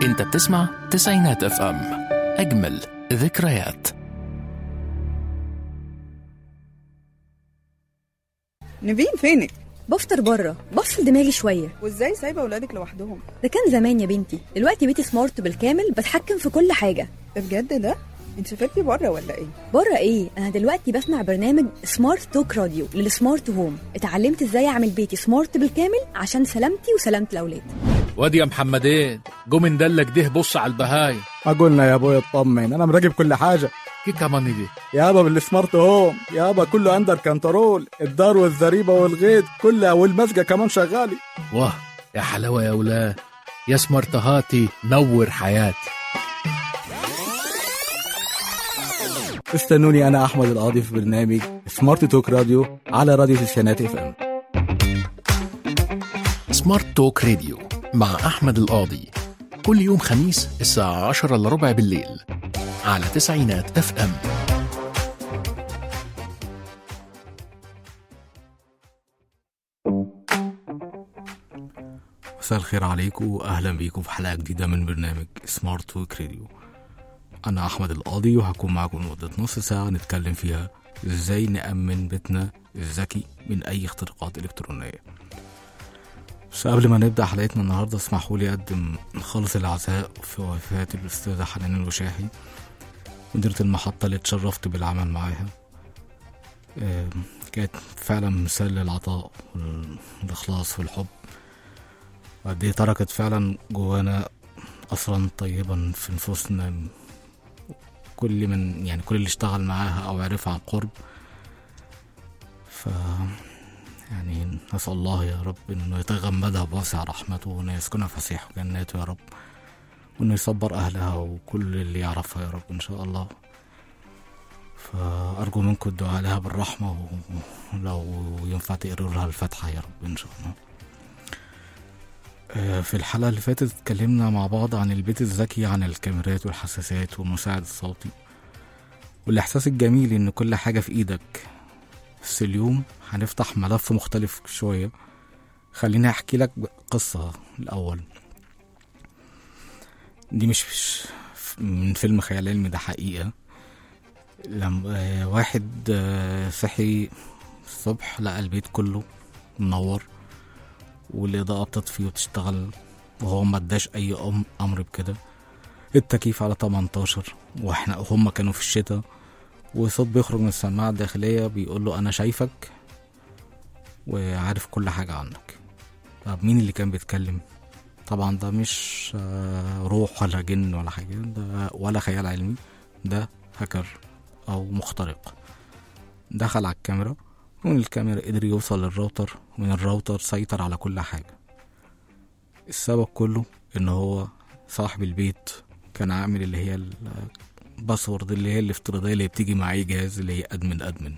انت بتسمع تسعينات اف ام اجمل ذكريات نبين فينك بفطر بره بفصل دماغي شويه وازاي سايبه اولادك لوحدهم ده كان زمان يا بنتي دلوقتي بيتي سمارت بالكامل بتحكم في كل حاجه ده بجد ده انت سافرتي بره ولا ايه بره ايه انا دلوقتي بسمع برنامج سمارت توك راديو للسمارت هوم اتعلمت ازاي اعمل بيتي سمارت بالكامل عشان سلامتي وسلامه الاولاد واد يا محمدين جو من دلك ده بص على البهاي ما قلنا يا ابوي اطمن انا مراقب كل حاجه كي كمان دي يابا بالسمارت هوم يابا كله اندر كنترول الدار والزريبه والغيط كلها والمسجه كمان شغالي واه يا حلاوه يا ولاد يا سمرتهاتي نور حياتي استنوني انا احمد القاضي في برنامج سمارت توك راديو على راديو تسعينات اف ام سمارت توك راديو مع احمد القاضي كل يوم خميس الساعة 10 الا ربع بالليل على تسعينات اف ام مساء الخير عليكم واهلا بيكم في حلقه جديده من برنامج سمارت ويك راديو انا احمد القاضي وهكون معاكم لمده نص ساعه نتكلم فيها ازاي نامن بيتنا الذكي من اي اختراقات الكترونيه بس قبل ما نبدا حلقتنا النهارده اسمحوا لي اقدم خالص العزاء في وفاه الاستاذه حنان الوشاحي مديرة المحطة اللي اتشرفت بالعمل معاها آم، كانت فعلا مثال للعطاء والإخلاص والحب وقد إيه تركت فعلا جوانا أثرا طيبا في نفوسنا كل من يعني كل اللي اشتغل معاها أو عرفها عن قرب ف يعني نسأل الله يا رب إنه يتغمدها بواسع رحمته وإنه يسكنها فسيح جناته يا رب وإنه يصبر أهلها وكل اللي يعرفها يا رب إن شاء الله فأرجو منكم الدعاء لها بالرحمة ولو ينفع تقروا لها الفاتحة يا رب إن شاء الله آه، في الحلقة اللي فاتت اتكلمنا مع بعض عن البيت الذكي عن الكاميرات والحساسات والمساعد الصوتي والإحساس الجميل إن كل حاجة في إيدك بس اليوم هنفتح ملف مختلف شوية خليني أحكي لك قصة الأول دي مش من فيلم خيال علمي ده حقيقة لما آه، واحد آه، صحي الصبح لقى البيت كله منور والإضاءة بتطفي وتشتغل وهو ما اداش أي أم أمر بكده التكييف على 18 واحنا هما كانوا في الشتاء وصوت بيخرج من السماعة الداخلية بيقول له أنا شايفك وعارف كل حاجة عنك طب مين اللي كان بيتكلم طبعا ده مش آه، روح ولا جن ولا حاجة ده ولا خيال علمي ده هاكر أو مخترق دخل على الكاميرا ومن الكاميرا قدر يوصل للراوتر ومن الراوتر سيطر على كل حاجة السبب كله إن هو صاحب البيت كان عامل اللي هي الباسورد اللي هي الافتراضية اللي بتيجي مع أي جهاز اللي هي أدمن أدمن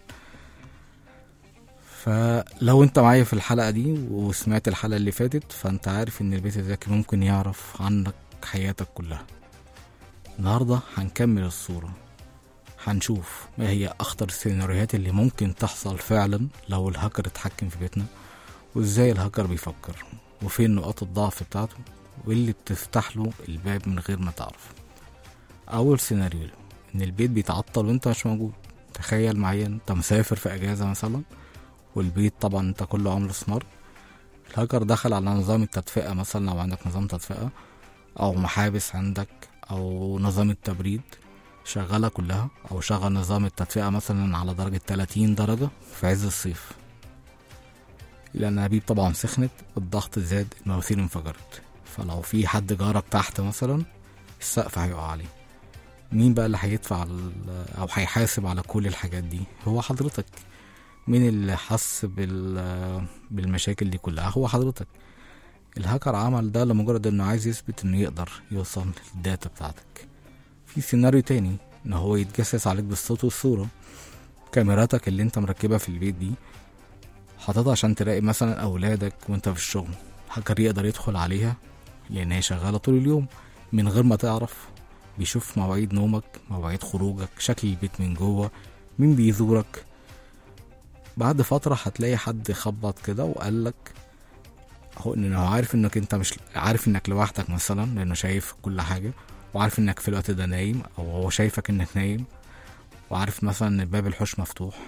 فلو انت معايا في الحلقة دي وسمعت الحلقة اللي فاتت فانت عارف ان البيت الذكي ممكن يعرف عنك حياتك كلها النهاردة هنكمل الصورة هنشوف ما هي أخطر السيناريوهات اللي ممكن تحصل فعلا لو الهاكر اتحكم في بيتنا وازاي الهاكر بيفكر وفين نقاط الضعف بتاعته واللي بتفتح له الباب من غير ما تعرف أول سيناريو إن البيت بيتعطل وأنت مش موجود تخيل معايا أنت مسافر في أجازة مثلا والبيت طبعا أنت كله عامله سمارت الهاكر دخل على نظام التدفئة مثلا لو عندك نظام تدفئة أو محابس عندك أو نظام التبريد شغالة كلها أو شغل نظام التدفئة مثلا على درجة 30 درجة في عز الصيف لأن الأنابيب طبعا سخنت الضغط زاد المواسير انفجرت فلو في حد جارك تحت مثلا السقف هيقع عليه مين بقى اللي هيدفع ال- أو هيحاسب على كل الحاجات دي هو حضرتك مين اللي حس بال بالمشاكل دي كلها هو حضرتك الهاكر عمل ده لمجرد انه عايز يثبت انه يقدر يوصل للداتا بتاعتك في سيناريو تاني ان هو يتجسس عليك بالصوت والصورة كاميراتك اللي انت مركبها في البيت دي حاططها عشان تراقب مثلا اولادك وانت في الشغل هاكر يقدر يدخل عليها لان هي شغالة طول اليوم من غير ما تعرف بيشوف مواعيد نومك مواعيد خروجك شكل البيت من جوه مين بيزورك بعد فترة هتلاقي حد خبط كده وقالك هو انه عارف انك انت مش عارف انك لوحدك مثلا لانه شايف كل حاجه وعارف انك في الوقت ده نايم او هو شايفك انك نايم وعارف مثلا ان باب الحوش مفتوح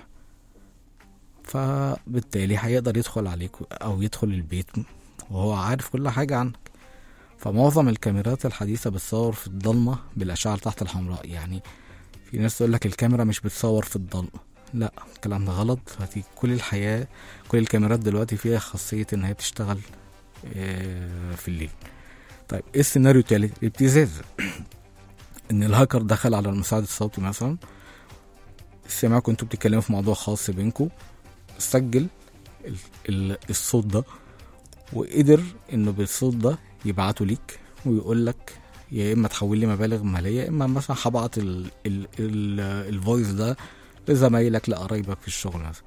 فبالتالي هيقدر يدخل عليك او يدخل البيت وهو عارف كل حاجه عنك فمعظم الكاميرات الحديثه بتصور في الضلمه بالاشعه تحت الحمراء يعني في ناس تقول لك الكاميرا مش بتصور في الضلمه لا الكلام ده غلط هتي كل الحياه كل الكاميرات دلوقتي فيها خاصيه ان هي بتشتغل آه، في الليل طيب ايه السيناريو التالت الابتزاز ان الهاكر دخل على المساعد الصوتي مثلا سمعكم انتوا بتتكلموا في موضوع خاص بينكم سجل ال- ال- الصوت ده وقدر انه بالصوت ده يبعته ليك ويقول لك يا اما تحول لي مبالغ ماليه يا اما مثلا هبعت ال- ال- ال- الفويس ده لزمايلك لقرايبك في الشغل مثلا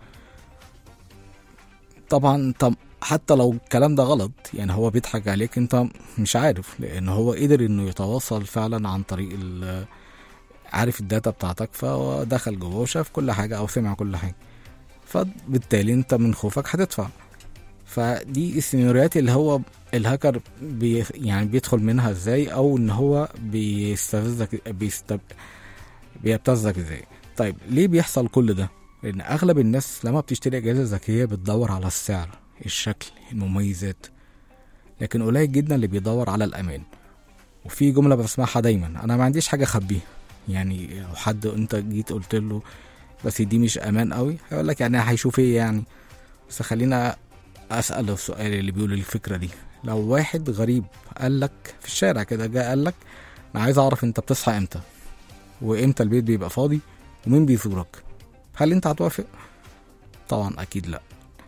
طبعا طب حتى لو الكلام ده غلط يعني هو بيضحك عليك انت مش عارف لان هو قدر انه يتواصل فعلا عن طريق ال- عارف الداتا بتاعتك فهو دخل جوه وشاف كل حاجه او سمع كل حاجه فبالتالي انت من خوفك هتدفع فدي السيناريوهات اللي هو الهاكر بي يعني بيدخل منها ازاي او ان هو بيستفزك بيستب بيبتزك ازاي طيب ليه بيحصل كل ده لان اغلب الناس لما بتشتري اجهزه ذكيه بتدور على السعر الشكل المميزات لكن قليل جدا اللي بيدور على الامان وفي جمله بسمعها دايما انا ما عنديش حاجه اخبيها يعني لو حد انت جيت قلت له بس دي مش امان قوي هيقول لك يعني هيشوف ايه يعني بس خلينا اسال السؤال اللي بيقول الفكره دي لو واحد غريب قال لك في الشارع كده جه قال لك انا عايز اعرف انت بتصحى امتى وامتى البيت بيبقى فاضي ومين بيزورك هل انت هتوافق طبعا اكيد لا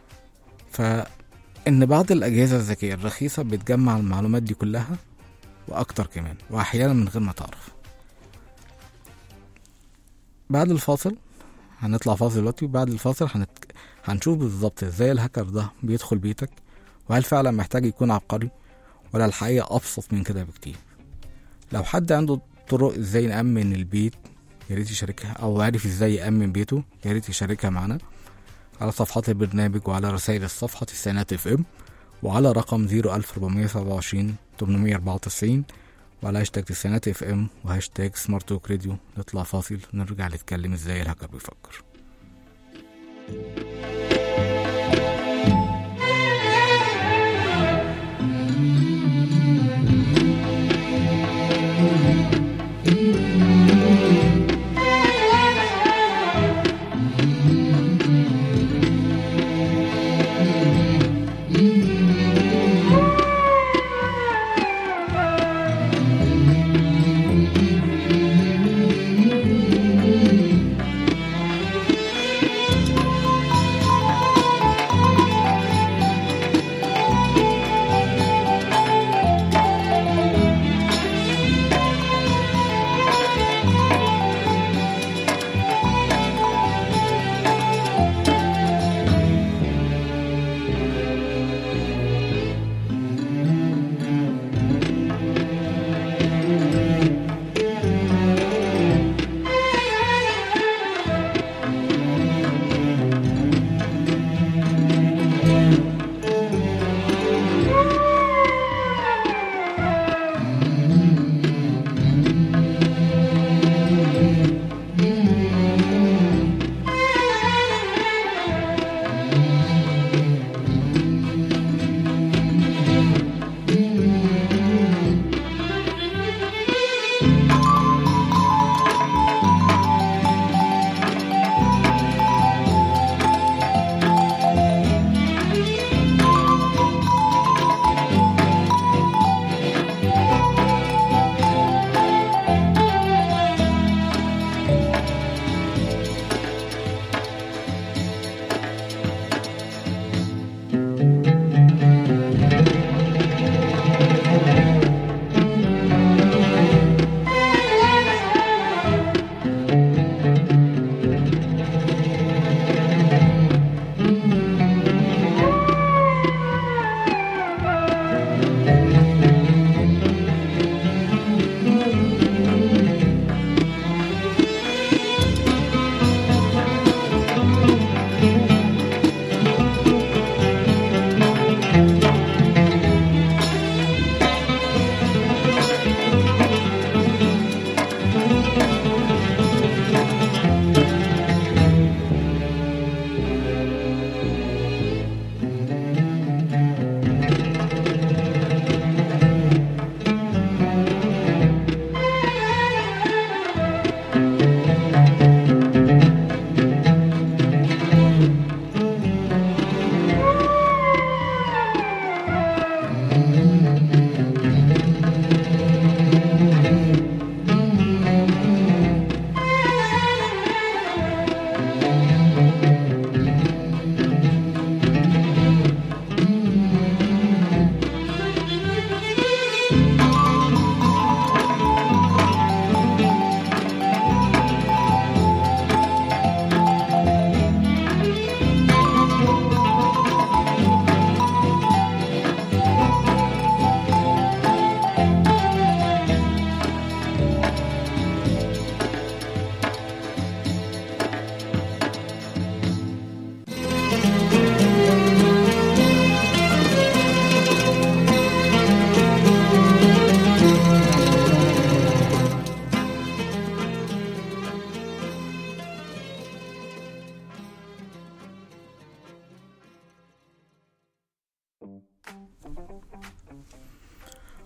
فان بعض الاجهزه الذكيه الرخيصه بتجمع المعلومات دي كلها واكتر كمان واحيانا من غير ما تعرف بعد الفاصل هنطلع فاصل دلوقتي وبعد الفاصل هنت... هنشوف بالظبط ازاي الهاكر ده بيدخل بيتك وهل فعلا محتاج يكون عبقري ولا الحقيقة أبسط من كده بكتير لو حد عنده طرق ازاي نأمن البيت يا ريت يشاركها أو عارف ازاي يأمن بيته يا ريت يشاركها معنا على صفحات البرنامج وعلى رسائل الصفحة تسعينات اف ام وعلى رقم 01427 894 وعلى هاشتاج تسعينات اف ام وهاشتاج سمارت توك راديو نطلع فاصل ونرجع نتكلم ازاي الهاكر بيفكر Thank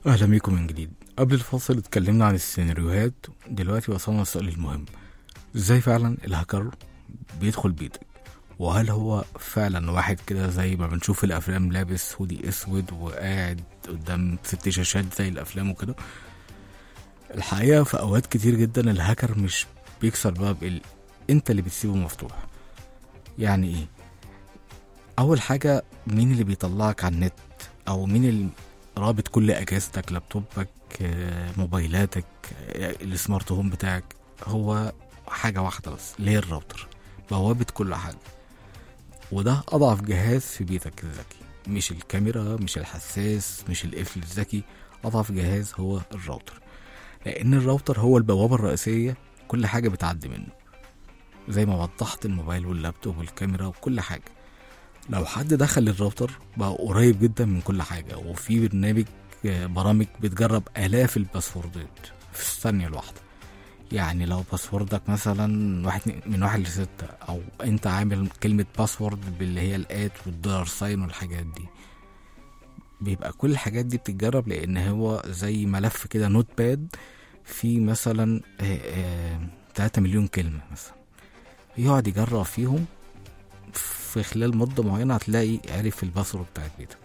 أهلا بيكم من جديد قبل الفاصل اتكلمنا عن السيناريوهات دلوقتي وصلنا للسؤال المهم ازاي فعلا الهاكر بيدخل بيتك وهل هو فعلا واحد كده زي ما بنشوف في الافلام لابس هودي اسود وقاعد قدام ست شاشات زي الافلام وكده الحقيقه في اوقات كتير جدا الهاكر مش بيكسر باب ال... انت اللي بتسيبه مفتوح يعني ايه اول حاجه مين اللي بيطلعك على النت او مين اللي رابط كل اجهزتك لابتوبك آه، موبايلاتك آه، السمارت هوم بتاعك هو حاجه واحده بس اللي هي الراوتر بوابه كل حاجه وده اضعف جهاز في بيتك الذكي مش الكاميرا مش الحساس مش القفل الذكي اضعف جهاز هو الراوتر لان الراوتر هو البوابه الرئيسيه كل حاجه بتعدي منه زي ما وضحت الموبايل واللابتوب والكاميرا وكل حاجه لو حد دخل الراوتر بقى قريب جدا من كل حاجه وفي برنامج آه، برامج بتجرب الاف الباسوردات في الثانيه الواحده يعني لو باسوردك مثلا واحد من واحد لستة او انت عامل كلمة باسورد باللي هي الات والدولار ساين والحاجات دي بيبقى كل الحاجات دي بتتجرب لان هو زي ملف كده نوت باد فيه مثلا آه، آه، 3 مليون كلمة مثلا يقعد يجرب فيهم في خلال مدة معينة هتلاقي عرف الباسورد بتاعت بيتك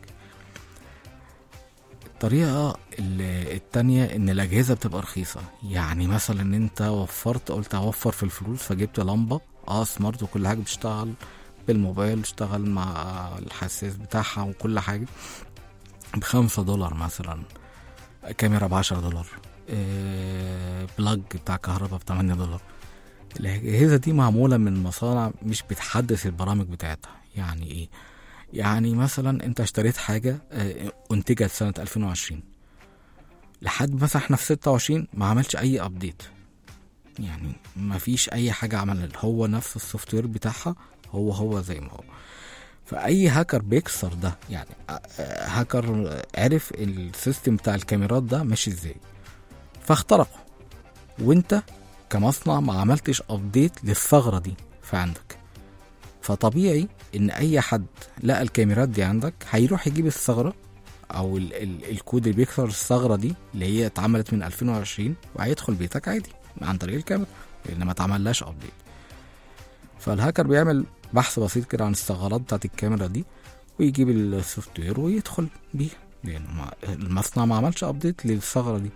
الطريقة ال- التانية ان الاجهزة بتبقى رخيصة يعني مثلا انت وفرت قلت هوفر في الفلوس فجبت لمبة اه سمارت وكل حاجة بتشتغل بالموبايل بتشتغل مع الحساس بتاعها وكل حاجة بخمسة دولار مثلا كاميرا بعشرة دولار آه بلاج بتاع كهرباء بتمانية دولار الأجهزة دي معمولة من مصانع مش بتحدث البرامج بتاعتها يعني ايه يعني مثلا انت اشتريت حاجة آه، انتجت سنة 2020 لحد مثلا احنا في 26 ما عملش اي ابديت يعني ما فيش اي حاجة عمل هو نفس السوفت وير بتاعها هو هو زي ما هو فاي هاكر بيكسر ده يعني آه، آه، هاكر عرف السيستم بتاع الكاميرات ده ماشي ازاي فاخترقه وانت كمصنع ما عملتش ابديت للثغرة دي فعندك فطبيعي ان اي حد لقى الكاميرات دي عندك هيروح يجيب الثغره او ال ال الكود اللي بيكسر الثغره دي اللي هي اتعملت من 2020 وهيدخل بيتك عادي عن طريق الكاميرا لان ما اتعملهاش ابديت فالهاكر بيعمل بحث بسيط كده عن الثغرات بتاعت الكاميرا دي ويجيب السوفت وير ويدخل بيها لان ما- المصنع ما عملش ابديت للثغره دي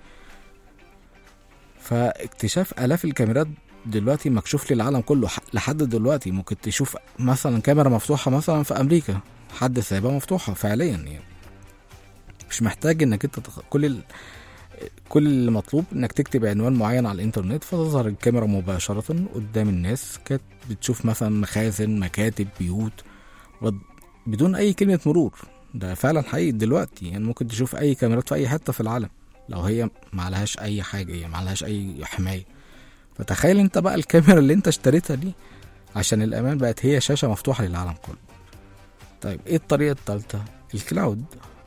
فاكتشاف الاف الكاميرات دلوقتي مكشوف للعالم كله ح- لحد دلوقتي ممكن تشوف مثلا كاميرا مفتوحه مثلا في امريكا حد سايبها مفتوحه فعليا يعني مش محتاج انك انت تخ... كل ال... كل اللي مطلوب انك تكتب عنوان معين على الانترنت فتظهر الكاميرا مباشرة قدام الناس كانت بتشوف مثلا مخازن مكاتب بيوت ود- بدون اي كلمة مرور ده فعلا حقيقي دلوقتي يعني ممكن تشوف اي كاميرات في اي حتة في العالم لو هي معلهاش اي حاجة هي معلهاش اي حماية فتخيل انت بقى الكاميرا اللي انت اشتريتها دي عشان الامان بقت هي شاشة مفتوحة للعالم كله طيب ايه الطريقة التالتة الكلاود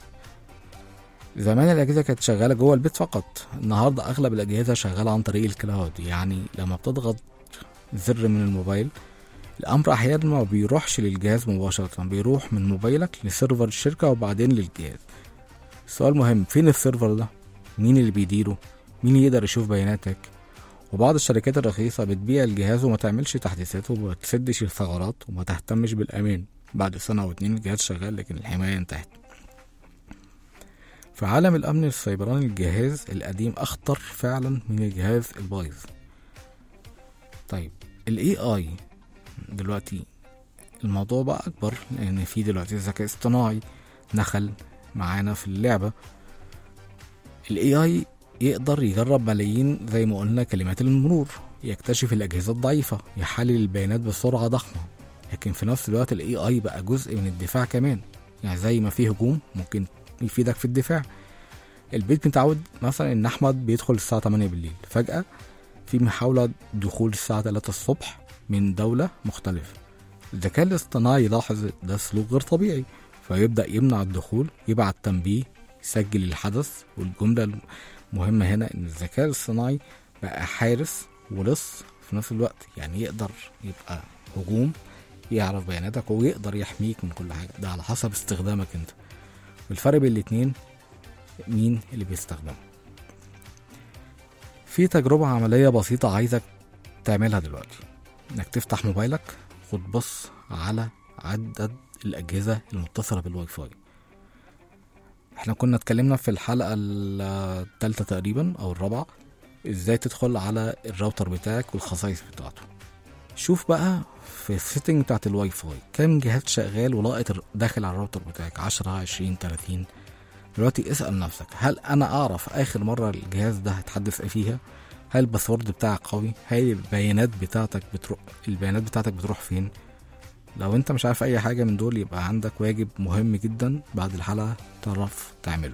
زمان الأجهزة كانت شغالة جوه البيت فقط النهاردة أغلب الأجهزة شغالة عن طريق الكلاود يعني لما بتضغط زر من الموبايل الأمر أحيانا ما بيروحش للجهاز مباشرة بيروح من موبايلك لسيرفر الشركة وبعدين للجهاز السؤال مهم فين السيرفر ده؟ مين اللي بيديره؟ مين يقدر يشوف بياناتك؟ وبعض الشركات الرخيصة بتبيع الجهاز وما تعملش تحديثات وما تسدش الثغرات وما تهتمش بالأمان بعد سنة أو اتنين الجهاز شغال لكن الحماية انتهت في عالم الأمن السيبراني الجهاز القديم أخطر فعلا من الجهاز البايظ طيب ال AI دلوقتي الموضوع بقى أكبر لأن في دلوقتي الذكاء الاصطناعي دخل معانا في اللعبة ال AI يقدر يجرب ملايين زي ما قلنا كلمات المرور يكتشف الأجهزة الضعيفة يحلل البيانات بسرعة ضخمة لكن في نفس الوقت ال AI بقى جزء من الدفاع كمان يعني زي ما فيه هجوم ممكن يفيدك في الدفاع البيت متعود مثلا ان احمد بيدخل الساعه 8 بالليل فجاه في محاوله دخول الساعه 3 الصبح من دوله مختلفه الذكاء الاصطناعي يلاحظ ده سلوك غير طبيعي فيبدا يمنع الدخول يبعت تنبيه يسجل الحدث والجمله المهمه هنا ان الذكاء الاصطناعي بقى حارس ولص في نفس الوقت يعني يقدر يبقى هجوم يعرف بياناتك ويقدر يحميك من كل حاجه ده على حسب استخدامك انت والفرق بين الاتنين مين اللي بيستخدمه في تجربة عملية بسيطة عايزك تعملها دلوقتي انك تفتح موبايلك خد بص على عدد الأجهزة المتصلة بالواي فاي احنا كنا اتكلمنا في الحلقة التالتة تقريبا أو الرابعة ازاي تدخل على الراوتر بتاعك والخصائص بتاعته شوف بقى في السيتنج بتاعت الواي فاي كام جهاز شغال ولاقط الر- داخل على الراوتر بتاعك 10 20 30 دلوقتي اسأل نفسك هل أنا أعرف آخر مرة الجهاز ده هتحدث فيها هل الباسورد بتاعك قوي هل البيانات بتاعتك بتروح البيانات بتاعتك بتروح فين لو انت مش عارف اي حاجة من دول يبقى عندك واجب مهم جدا بعد الحلقة تعرف تعمله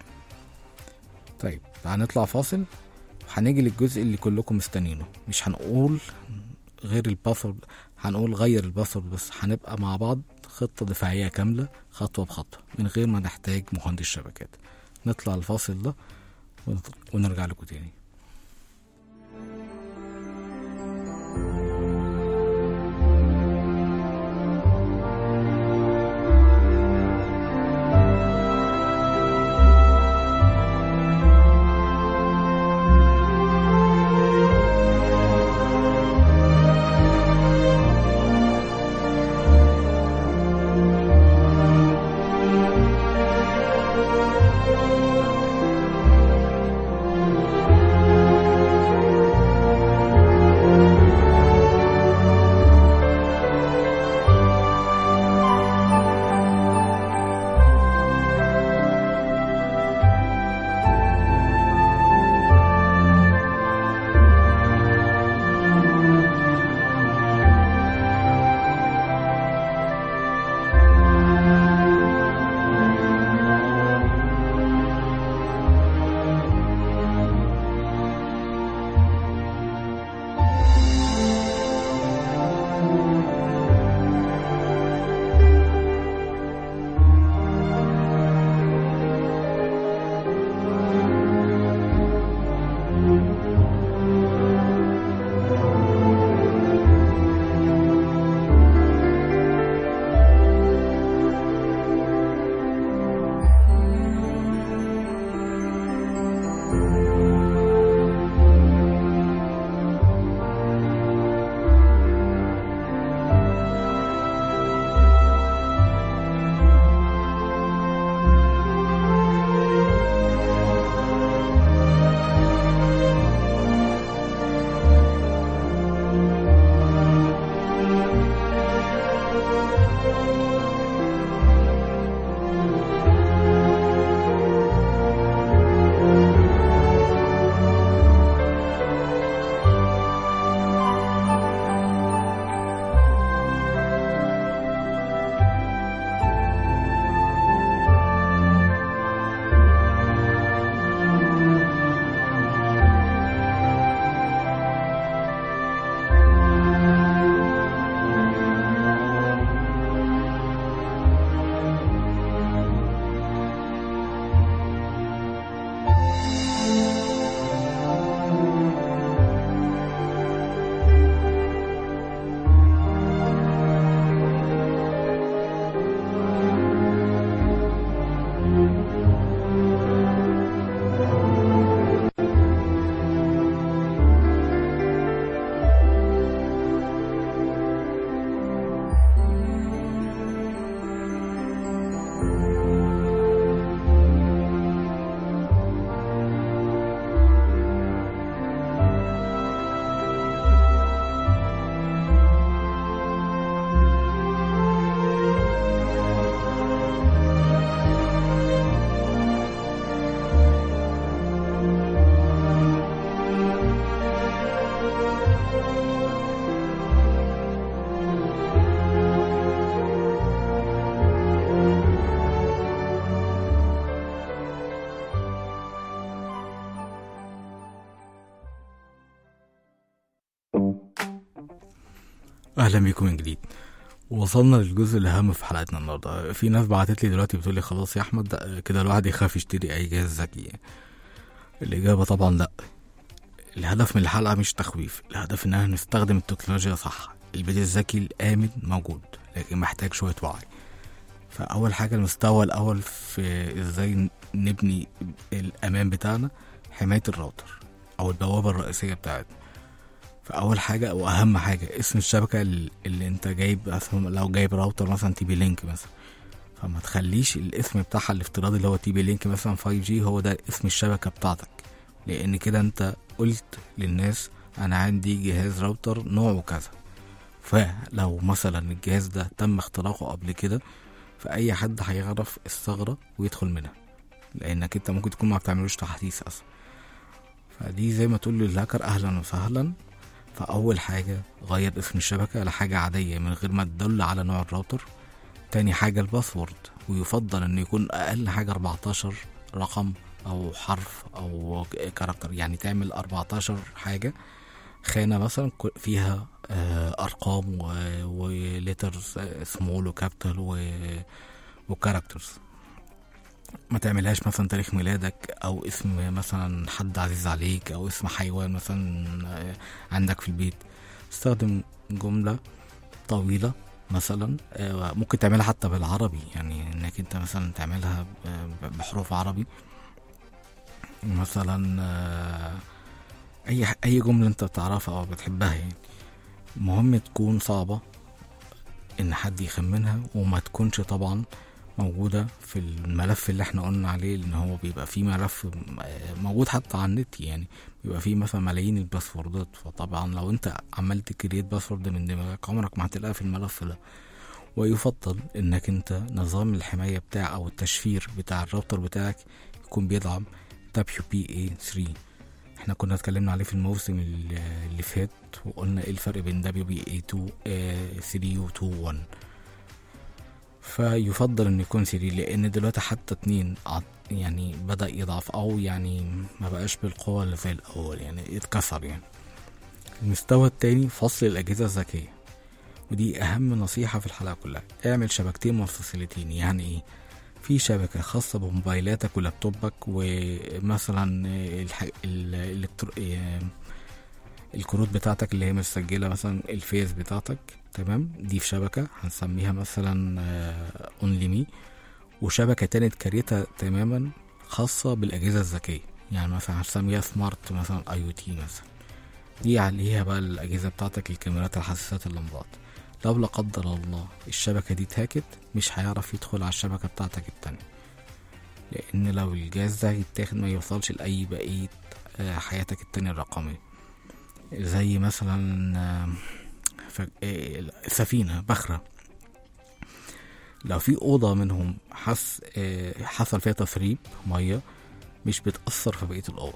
طيب هنطلع فاصل وهنيجي للجزء اللي كلكم مستنينه مش هنقول غير الباسورد هنقول غير الباسورد بس هنبقى مع بعض خطة دفاعية كاملة خطوة بخطوة من غير ما نحتاج مهندس شبكات نطلع الفاصل ده ون- ونرجع لكم تاني اهلا بيكم من جديد وصلنا للجزء الاهم في حلقتنا النهارده في ناس بعتت لي دلوقتي بتقول لي خلاص يا احمد ده كده الواحد يخاف يشتري اي جهاز ذكي الاجابه طبعا لا الهدف من الحلقه مش تخويف الهدف ان احنا نستخدم التكنولوجيا صح البيت الذكي الامن موجود لكن محتاج شويه وعي فاول حاجه المستوى الاول في ازاي نبني الامان بتاعنا حمايه الراوتر او البوابه الرئيسيه بتاعتنا فاول حاجه او اهم حاجه اسم الشبكه ال- اللي انت جايب مثلا لو جايب راوتر مثلا تي بي لينك مثلا فما تخليش الاسم بتاعها الافتراضي اللي هو تي بي لينك مثلا 5 جي هو ده اسم الشبكه بتاعتك لان كده انت قلت للناس انا عندي جهاز راوتر نوعه كذا فلو مثلا الجهاز ده تم اختراقه قبل كده فاي حد هيعرف الثغره ويدخل منها لانك انت ممكن تكون ما بتعملوش تحديث اصلا فدي زي ما تقول للهاكر اهلا وسهلا فاول حاجه غير اسم الشبكه لحاجه عاديه من غير ما تدل على نوع الراوتر تاني حاجه الباسورد ويفضل انه يكون اقل حاجه 14 رقم او حرف او كاركتر يعني تعمل 14 حاجه خانه مثلا كل- فيها آه، ارقام وليترز سمول وكابيتال وكاركترز ما تعملهاش مثلا تاريخ ميلادك او اسم مثلا حد عزيز عليك او اسم حيوان مثلا آه، عندك في البيت استخدم جملة طويلة مثلا آه، ممكن تعملها حتى بالعربي يعني انك انت مثلا تعملها ب- بحروف عربي مثلا آه، اي اي جملة انت بتعرفها او بتحبها يعني المهم تكون صعبة ان حد يخمنها وما تكونش طبعا موجودة في الملف اللي احنا قلنا عليه لان هو بيبقى فيه ملف م- موجود حتى على النت يعني بيبقى فيه مثلا ملايين الباسوردات فطبعا لو انت عملت كريت باسورد من دماغك عمرك ما هتلاقيها في الملف ده ويفضل انك انت نظام الحماية بتاع او التشفير بتاع الراوتر بتاعك يكون بيدعم WPA3 احنا كنا اتكلمنا عليه في الموسم اللي اللي فات وقلنا ايه الفرق بين WPA2 آه، 3 و 2 1 فيفضل انه يكون 3 لان دلوقتي حتى اتنين عط- يعني بدأ يضعف او يعني ما بقاش بالقوة اللي زي الاول يعني اتكسر يعني المستوى التاني فصل الاجهزة الذكية ودي اهم نصيحة في الحلقة كلها اعمل شبكتين منفصلتين يعني ايه في شبكة خاصة بموبايلاتك ولابتوبك ومثلا الح... ال... الإلكترو... آه، الكروت بتاعتك اللي هي مسجلة مثلا الفيس بتاعتك تمام دي في شبكة هنسميها مثلا اونلي مي وشبكة تانية كريتها تماما خاصة بالأجهزة الذكية يعني مثلا هنسميها سمارت مثلا اي او تي مثلا دي عليها بقى الأجهزة بتاعتك الكاميرات الحساسات اللمبات لو لا قدر الله الشبكة دي اتهاكت مش هيعرف يدخل على الشبكة بتاعتك التانية لأن لو الجهاز ده يتاخد ما يوصلش لأي بقية آه، حياتك التانية الرقمية زي مثلا آه، ف- آه، سفينة بخرة لو في أوضة منهم حس آه، حصل فيها تسريب مية مش بتأثر في بقية الأوض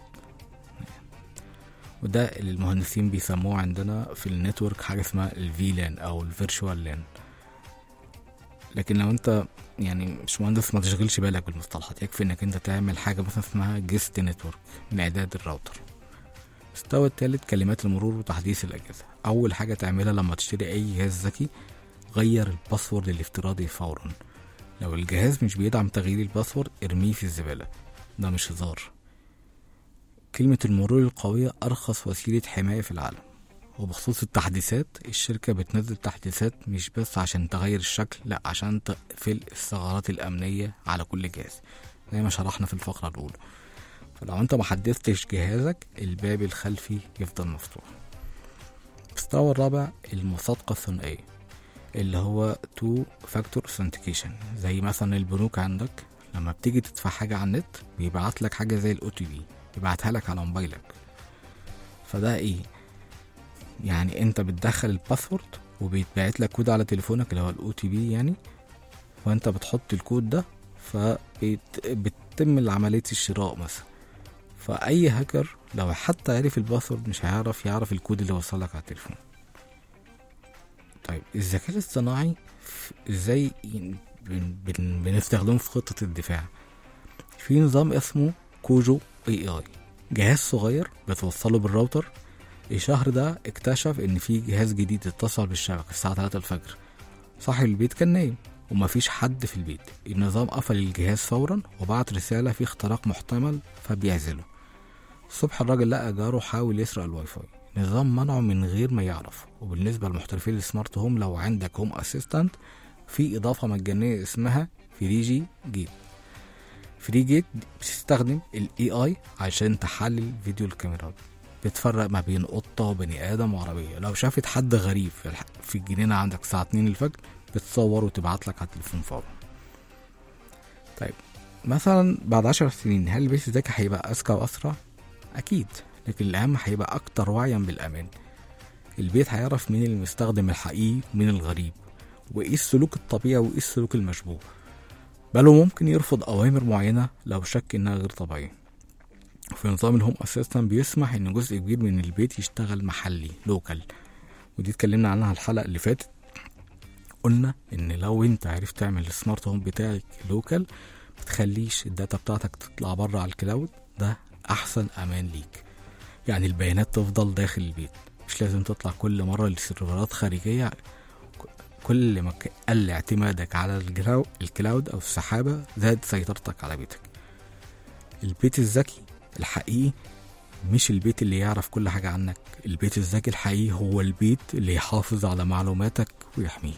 وده اللي المهندسين بيسموه عندنا في النتورك حاجة اسمها الفي لان أو الفيرشوال لان لكن لو انت يعني مش مهندس ما تشغلش بالك بالمصطلحات يكفي انك انت تعمل حاجة مثلا اسمها جيست نتورك من اعداد الراوتر المستوى التالت كلمات المرور وتحديث الأجهزة أول حاجة تعملها لما تشتري أي جهاز ذكي غير الباسورد الافتراضي فورا لو الجهاز مش بيدعم تغيير الباسورد ارميه في الزبالة ده مش هزار كلمة المرور القوية أرخص وسيلة حماية في العالم وبخصوص التحديثات الشركة بتنزل تحديثات مش بس عشان تغير الشكل لا عشان تقفل الثغرات الأمنية على كل جهاز زي ما شرحنا في الفقرة الأولى فلو انت ما حدثتش جهازك الباب الخلفي يفضل مفتوح المستوى الرابع المصادقة الثنائية اللي هو تو فاكتور authentication زي مثلا البنوك عندك لما بتيجي تدفع حاجة على النت بيبعت لك حاجة زي الاو تي بي يبعتها لك على موبايلك فده ايه يعني انت بتدخل الباسورد وبيتبعت لك كود على تليفونك اللي هو الاو تي بي يعني وانت بتحط الكود ده فبتتم عملية الشراء مثلا فأي هاكر لو حتى عرف الباسورد مش هيعرف يعرف الكود اللي وصلك على التليفون طيب الذكاء الاصطناعي ف- ازاي ين- بن- بن- بنستخدمه في خطة الدفاع في نظام اسمه كوجو اي اي جهاز صغير بتوصله بالراوتر الشهر ده اكتشف ان في جهاز جديد اتصل بالشبكة الساعة 3 الفجر صاحب البيت كان نايم ومفيش حد في البيت النظام قفل الجهاز فورا وبعت رسالة في اختراق محتمل فبيعزله الصبح الراجل لقى جاره حاول يسرق الواي فاي نظام منعه من غير ما يعرف وبالنسبة لمحترفين السمارت هوم لو عندك هوم اسيستنت في اضافه مجانيه اسمها فريجي جيت فري جيت بتستخدم الاي اي عشان تحلل فيديو الكاميرات بتفرق ما بين قطة وبني آدم وعربية لو شافت حد غريب في, الح... في الجنينة عندك الساعة 2 الفجر بتصور وتبعت لك على التليفون فورا طيب مثلا بعد عشر سنين هل البيت الذكي هيبقى أذكى وأسرع؟ أكيد لكن الأهم هيبقى أكتر وعيا بالأمان البيت هيعرف مين المستخدم الحقيقي ومين الغريب وإيه السلوك الطبيعي وإيه السلوك المشبوه بل وممكن يرفض أوامر معينة لو شك إنها غير طبيعية في نظام الهوم اسيستنت بيسمح ان جزء كبير من البيت يشتغل محلي لوكال ودي اتكلمنا عنها الحلقه اللي فاتت قلنا ان لو انت عرفت تعمل السمارت هوم بتاعك لوكال متخليش الداتا بتاعتك تطلع بره على الكلاود ده احسن امان ليك يعني البيانات تفضل داخل البيت مش لازم تطلع كل مره لسيرفرات خارجيه كل ما قل اعتمادك على الجلاو- الكلاود او السحابه زاد سيطرتك على بيتك البيت الذكي الحقيقي مش البيت اللي يعرف كل حاجة عنك البيت الذكي الحقيقي هو البيت اللي يحافظ على معلوماتك ويحميه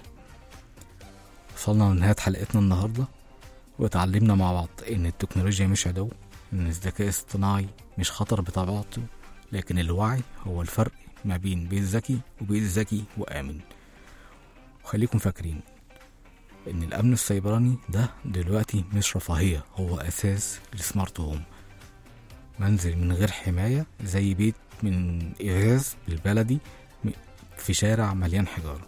وصلنا لنهاية حلقتنا النهاردة وتعلمنا مع بعض إن التكنولوجيا مش عدو إن الذكاء الاصطناعي مش خطر بطبيعته لكن الوعي هو الفرق ما بين بيت ذكي وبيت ذكي وآمن وخليكم فاكرين إن الأمن السيبراني ده دلوقتي مش رفاهية هو أساس السمارت هوم منزل من غير حماية زي بيت من إزاز بالبلدي م- في شارع مليان حجارة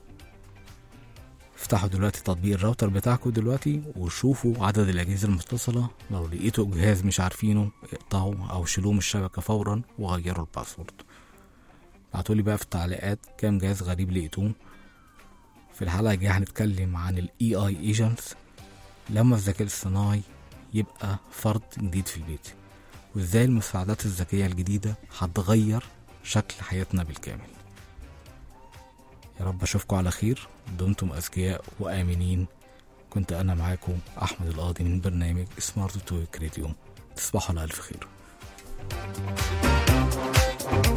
افتحوا دلوقتي تطبيق الراوتر بتاعكم دلوقتي وشوفوا عدد الأجهزة المتصلة لو لقيتوا جهاز مش عارفينه اقطعوا أو شيلوه من الشبكة فورا وغيروا الباسورد بعتولي بقى في التعليقات كام جهاز غريب لقيتوه في الحلقة الجاية هنتكلم عن ال AI agents لما الذكاء الاصطناعي يبقى فرد جديد في البيت وازاي المساعدات الذكية الجديدة هتغير شكل حياتنا بالكامل يا رب اشوفكم على خير دمتم اذكياء وامنين كنت انا معاكم احمد القاضي من برنامج سمارت تويك راديو تصبحوا على الف خير